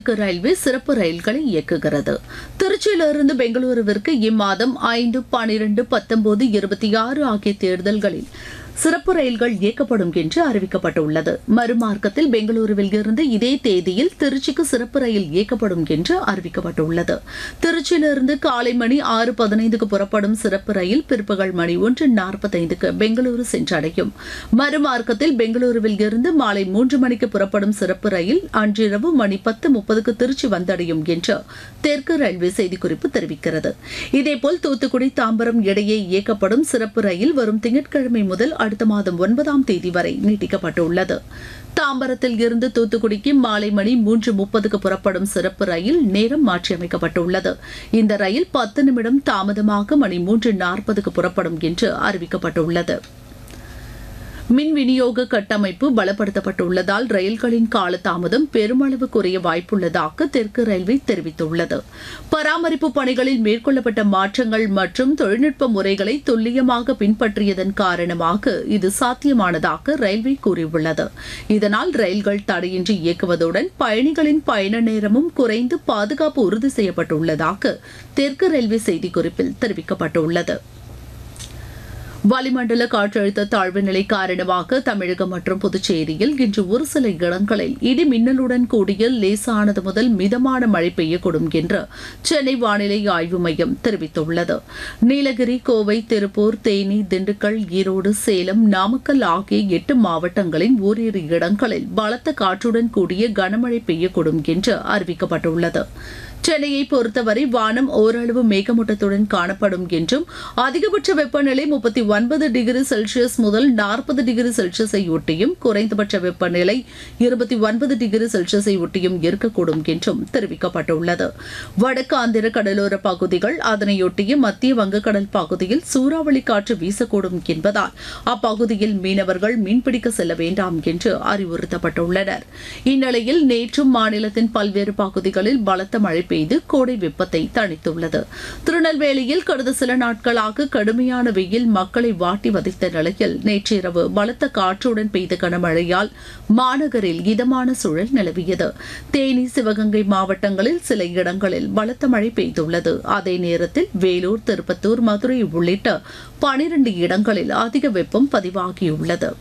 தெற்கு ரயில்வே சிறப்பு ரயில்களை இயக்குகிறது திருச்சியிலிருந்து பெங்களூருவிற்கு இம்மாதம் ஐந்து பனிரெண்டு பத்தொன்பது இருபத்தி ஆறு ஆகிய தேர்தல்களில் சிறப்பு ரயில்கள் இயக்கப்படும் என்று அறிவிக்கப்பட்டுள்ளது மறுமார்க்கத்தில் பெங்களூருவில் இருந்து இதே தேதியில் திருச்சிக்கு சிறப்பு ரயில் இயக்கப்படும் என்று அறிவிக்கப்பட்டுள்ளது திருச்சியிலிருந்து காலை மணி ஆறு பதினைந்துக்கு புறப்படும் சிறப்பு ரயில் பிற்பகல் மணி ஒன்று நாற்பத்தைந்துக்கு பெங்களூரு சென்றடையும் மறுமார்க்கத்தில் பெங்களூருவில் இருந்து மாலை மூன்று மணிக்கு புறப்படும் சிறப்பு ரயில் அன்றிரவு மணி பத்து முப்பதுக்கு திருச்சி வந்தடையும் என்று தெற்கு ரயில்வே செய்திக்குறிப்பு தெரிவிக்கிறது இதேபோல் தூத்துக்குடி தாம்பரம் இடையே இயக்கப்படும் சிறப்பு ரயில் வரும் திங்கட்கிழமை முதல் அடுத்த மாதம் ஒன்பதாம் தேதி வரை நீட்டிக்கப்பட்டுள்ளது தாம்பரத்தில் இருந்து தூத்துக்குடிக்கு மாலை மணி மூன்று முப்பதுக்கு புறப்படும் சிறப்பு ரயில் நேரம் மாற்றியமைக்கப்பட்டுள்ளது இந்த ரயில் பத்து நிமிடம் தாமதமாக மணி மூன்று நாற்பதுக்கு புறப்படும் என்று அறிவிக்கப்பட்டுள்ளது மின் விநியோக கட்டமைப்பு பலப்படுத்தப்பட்டுள்ளதால் ரயில்களின் காலதாமதம் பெருமளவு குறைய வாய்ப்புள்ளதாக தெற்கு ரயில்வே தெரிவித்துள்ளது பராமரிப்பு பணிகளில் மேற்கொள்ளப்பட்ட மாற்றங்கள் மற்றும் தொழில்நுட்ப முறைகளை துல்லியமாக பின்பற்றியதன் காரணமாக இது சாத்தியமானதாக ரயில்வே கூறியுள்ளது இதனால் ரயில்கள் தடையின்றி இயக்குவதுடன் பயணிகளின் பயண நேரமும் குறைந்து பாதுகாப்பு உறுதி செய்யப்பட்டுள்ளதாக தெற்கு ரயில்வே செய்திக்குறிப்பில் தெரிவிக்கப்பட்டுள்ளது வளிமண்டல காற்றழுத்த தாழ்வு நிலை காரணமாக தமிழகம் மற்றும் புதுச்சேரியில் இன்று ஒரு சில இடங்களில் இடி மின்னலுடன் கூடிய லேசானது முதல் மிதமான மழை பெய்யக்கூடும் என்று சென்னை வானிலை ஆய்வு மையம் தெரிவித்துள்ளது நீலகிரி கோவை திருப்பூர் தேனி திண்டுக்கல் ஈரோடு சேலம் நாமக்கல் ஆகிய எட்டு மாவட்டங்களின் ஓரிரு இடங்களில் பலத்த காற்றுடன் கூடிய கனமழை பெய்யக்கூடும் என்று அறிவிக்கப்பட்டுள்ளது சென்னையை பொறுத்தவரை வானம் ஓரளவு மேகமூட்டத்துடன் காணப்படும் என்றும் அதிகபட்ச வெப்பநிலை முப்பத்தி ஒன்பது டிகிரி செல்சியஸ் முதல் நாற்பது டிகிரி செல்சியஸை ஒட்டியும் குறைந்தபட்ச வெப்பநிலை இருபத்தி ஒன்பது டிகிரி செல்சியஸை ஒட்டியும் இருக்கக்கூடும் என்றும் தெரிவிக்கப்பட்டுள்ளது வடக்கு ஆந்திர கடலோர பகுதிகள் அதனையொட்டிய மத்திய வங்கக்கடல் பகுதியில் சூறாவளி காற்று வீசக்கூடும் என்பதால் அப்பகுதியில் மீனவர்கள் மீன்பிடிக்க செல்ல வேண்டாம் என்று அறிவுறுத்தப்பட்டுள்ளனர் இந்நிலையில் நேற்றும் மாநிலத்தின் பல்வேறு பகுதிகளில் பலத்த மழை பெய்து கோடை வெப்பத்தை தணித்துள்ளது திருநெல்வேலியில் கடந்த சில நாட்களாக கடுமையான வெயில் மக்களை வாட்டி வதைத்த நிலையில் நேற்றிரவு பலத்த காற்றுடன் பெய்த கனமழையால் மாநகரில் இதமான சூழல் நிலவியது தேனி சிவகங்கை மாவட்டங்களில் சில இடங்களில் பலத்த மழை பெய்துள்ளது அதே நேரத்தில் வேலூர் திருப்பத்தூர் மதுரை உள்ளிட்ட பனிரண்டு இடங்களில் அதிக வெப்பம் பதிவாகியுள்ளது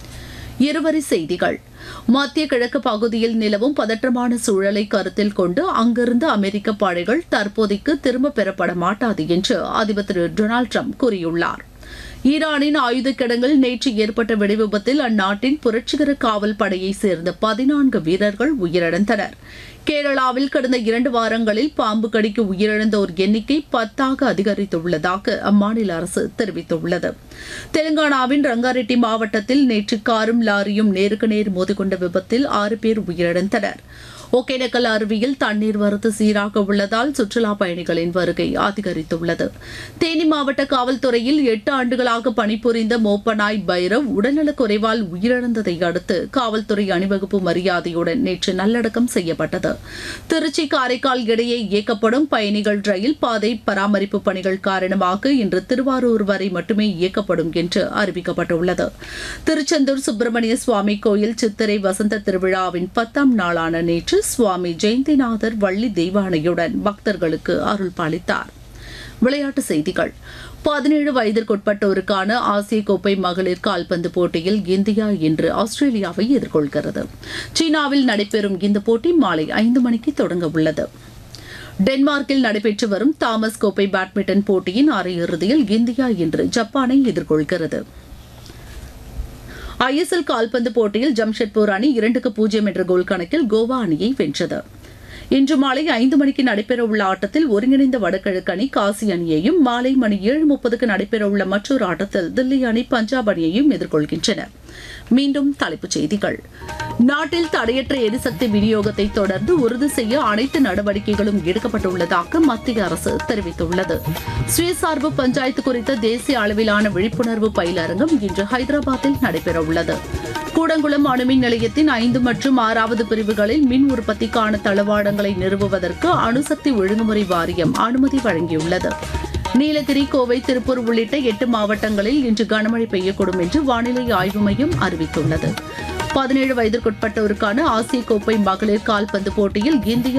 இருவரி செய்திகள் மத்திய கிழக்கு பகுதியில் நிலவும் பதற்றமான சூழலை கருத்தில் கொண்டு அங்கிருந்து அமெரிக்க படைகள் தற்போதைக்கு திரும்ப பெறப்பட மாட்டாது என்று அதிபர் திரு டொனால்டு ட்ரம்ப் கூறியுள்ளார் ஈரானின் ஆயுத கிடங்கில் நேற்று ஏற்பட்ட வெடிவிபத்தில் அந்நாட்டின் புரட்சிகர காவல் படையைச் சேர்ந்த பதினான்கு வீரர்கள் உயிரிழந்தனர் கேரளாவில் கடந்த இரண்டு வாரங்களில் பாம்பு கடிக்கு உயிரிழந்தோர் எண்ணிக்கை பத்தாக அதிகரித்துள்ளதாக அம்மாநில அரசு தெரிவித்துள்ளது தெலுங்கானாவின் ரங்காரெட்டி மாவட்டத்தில் நேற்று காரும் லாரியும் நேருக்கு நேர் மோதிக்கொண்ட விபத்தில் ஆறு பேர் உயிரிழந்தனர் ஒகேனக்கல் அருவியில் தண்ணீர் வரத்து சீராக உள்ளதால் சுற்றுலா பயணிகளின் வருகை அதிகரித்துள்ளது தேனி மாவட்ட காவல்துறையில் எட்டு ஆண்டுகளாக பணிபுரிந்த மோப்பனாய் பைரவ் உடல்நலக் குறைவால் உயிரிழந்ததை அடுத்து காவல்துறை அணிவகுப்பு மரியாதையுடன் நேற்று நல்லடக்கம் செய்யப்பட்டது திருச்சி காரைக்கால் இடையே இயக்கப்படும் பயணிகள் ரயில் பாதை பராமரிப்பு பணிகள் காரணமாக இன்று திருவாரூர் வரை மட்டுமே இயக்கப்படும் என்று அறிவிக்கப்பட்டுள்ளது திருச்செந்தூர் சுப்பிரமணிய சுவாமி கோயில் சித்திரை வசந்த திருவிழாவின் பத்தாம் நாளான நேற்று சுவாமி ஜெயந்திநாதர் வள்ளி தெய்வானையுடன் பக்தர்களுக்கு அருள் பாலித்தார் விளையாட்டுச் செய்திகள் பதினேழு வயதிற்குட்பட்டோருக்கான ஆசிய கோப்பை மகளிர் கால்பந்து போட்டியில் இந்தியா இன்று ஆஸ்திரேலியாவை எதிர்கொள்கிறது சீனாவில் நடைபெறும் இந்த போட்டி மாலை ஐந்து மணிக்கு தொடங்க உள்ளது டென்மார்க்கில் நடைபெற்று வரும் தாமஸ் கோப்பை பேட்மிண்டன் போட்டியின் அரையிறுதியில் இந்தியா இன்று ஜப்பானை எதிர்கொள்கிறது ஐஎஸ்எல் கால்பந்து போட்டியில் ஜம்ஷெட்பூர் அணி இரண்டுக்கு பூஜ்ஜியம் என்ற கோல் கணக்கில் கோவா அணியை வென்றது இன்று மாலை ஐந்து மணிக்கு நடைபெறவுள்ள ஆட்டத்தில் ஒருங்கிணைந்த வடகிழக்கு அணி காசி அணியையும் மாலை மணி ஏழு முப்பதுக்கு நடைபெறவுள்ள மற்றொரு ஆட்டத்தில் தில்லி அணி பஞ்சாப் அணியையும் எதிர்கொள்கின்றன மீண்டும் தலைப்புச் செய்திகள் நாட்டில் தடையற்ற எரிசக்தி விநியோகத்தை தொடர்ந்து உறுதி செய்ய அனைத்து நடவடிக்கைகளும் எடுக்கப்பட்டுள்ளதாக மத்திய அரசு தெரிவித்துள்ளது சுயசார்பு பஞ்சாயத்து குறித்த தேசிய அளவிலான விழிப்புணர்வு பயிலரங்கம் இன்று ஹைதராபாத்தில் நடைபெறவுள்ளது கூடங்குளம் அணுமின் நிலையத்தின் ஐந்து மற்றும் ஆறாவது பிரிவுகளில் மின் உற்பத்திக்கான தளவாடங்களை நிறுவுவதற்கு அணுசக்தி ஒழுங்குமுறை வாரியம் அனுமதி வழங்கியுள்ளது நீலகிரி கோவை திருப்பூர் உள்ளிட்ட எட்டு மாவட்டங்களில் இன்று கனமழை பெய்யக்கூடும் என்று வானிலை ஆய்வு மையம் அறிவித்துள்ளது பதினேழு வயதிற்குட்பட்டோருக்கான ஆசிய கோப்பை மகளிர் கால்பந்து போட்டியில் இந்தியா